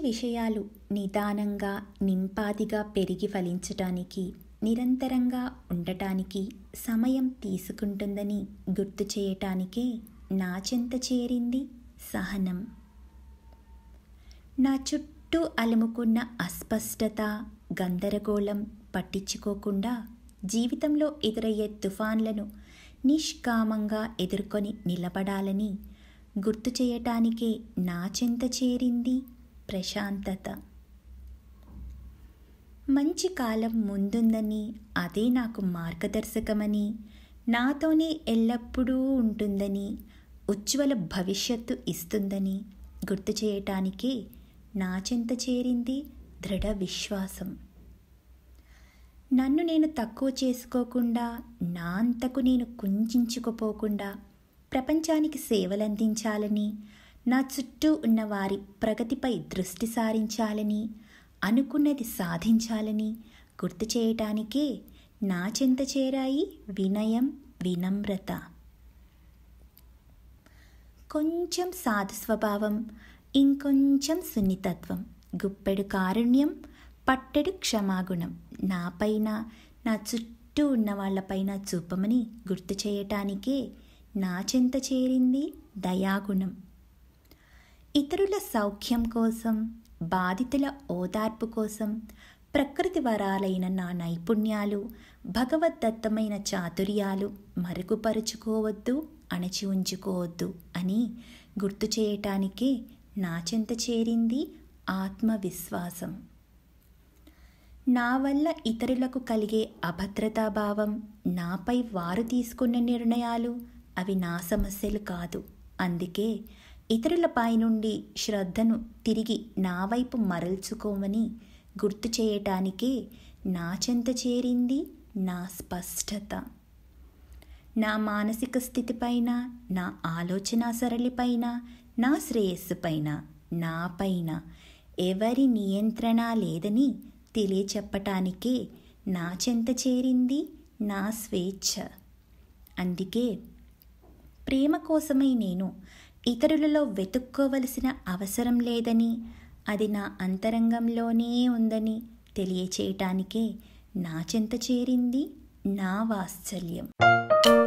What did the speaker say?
విషయాలు నిదానంగా నింపాదిగా పెరిగి ఫలించటానికి నిరంతరంగా ఉండటానికి సమయం తీసుకుంటుందని గుర్తు చేయటానికే నా చెంత చేరింది సహనం నా చుట్టూ అలుముకున్న అస్పష్టత గందరగోళం పట్టించుకోకుండా జీవితంలో ఎదురయ్యే తుఫాన్లను నిష్కామంగా ఎదుర్కొని నిలబడాలని గుర్తు చేయటానికే నా చెంత చేరింది ప్రశాంతత మంచి కాలం ముందుందని అదే నాకు మార్గదర్శకమని నాతోనే ఎల్లప్పుడూ ఉంటుందని ఉజ్వల భవిష్యత్తు ఇస్తుందని గుర్తు చేయటానికే నా చెంత చేరింది దృఢ విశ్వాసం నన్ను నేను తక్కువ చేసుకోకుండా నా అంతకు నేను కుంచుకుపోకుండా ప్రపంచానికి సేవలందించాలని నా చుట్టూ ఉన్న వారి ప్రగతిపై దృష్టి సారించాలని అనుకున్నది సాధించాలని గుర్తు చేయటానికే నా చెంత చేరాయి వినయం వినమ్రత కొంచెం సాధు స్వభావం ఇంకొంచెం సున్నితత్వం గుప్పెడు కారుణ్యం పట్టెడు క్షమాగుణం నాపైన నా చుట్టూ ఉన్న వాళ్ళపైన చూపమని గుర్తు చేయటానికే నా చెంత చేరింది దయాగుణం ఇతరుల సౌఖ్యం కోసం బాధితుల ఓదార్పు కోసం ప్రకృతి వరాలైన నా నైపుణ్యాలు భగవద్దత్తమైన చాతుర్యాలు మరుగుపరుచుకోవద్దు అణచి ఉంచుకోవద్దు అని గుర్తు చేయటానికే నా చెంత చేరింది ఆత్మవిశ్వాసం నా వల్ల ఇతరులకు కలిగే అభద్రతాభావం నాపై వారు తీసుకున్న నిర్ణయాలు అవి నా సమస్యలు కాదు అందుకే ఇతరులపై నుండి శ్రద్ధను తిరిగి నా వైపు మరల్చుకోమని గుర్తు చేయటానికే నా చెంత చేరింది నా స్పష్టత నా మానసిక స్థితిపైన నా ఆలోచన సరళిపైన నా శ్రేయస్సుపైన నాపైన ఎవరి నియంత్రణ లేదని తెలియచెప్పటానికే నా చెంత చేరింది నా స్వేచ్ఛ అందుకే ప్రేమ కోసమై నేను ఇతరులలో వెతుక్కోవలసిన అవసరం లేదని అది నా అంతరంగంలోనే ఉందని తెలియచేయటానికే నా చెంత చేరింది నా వాత్సల్యం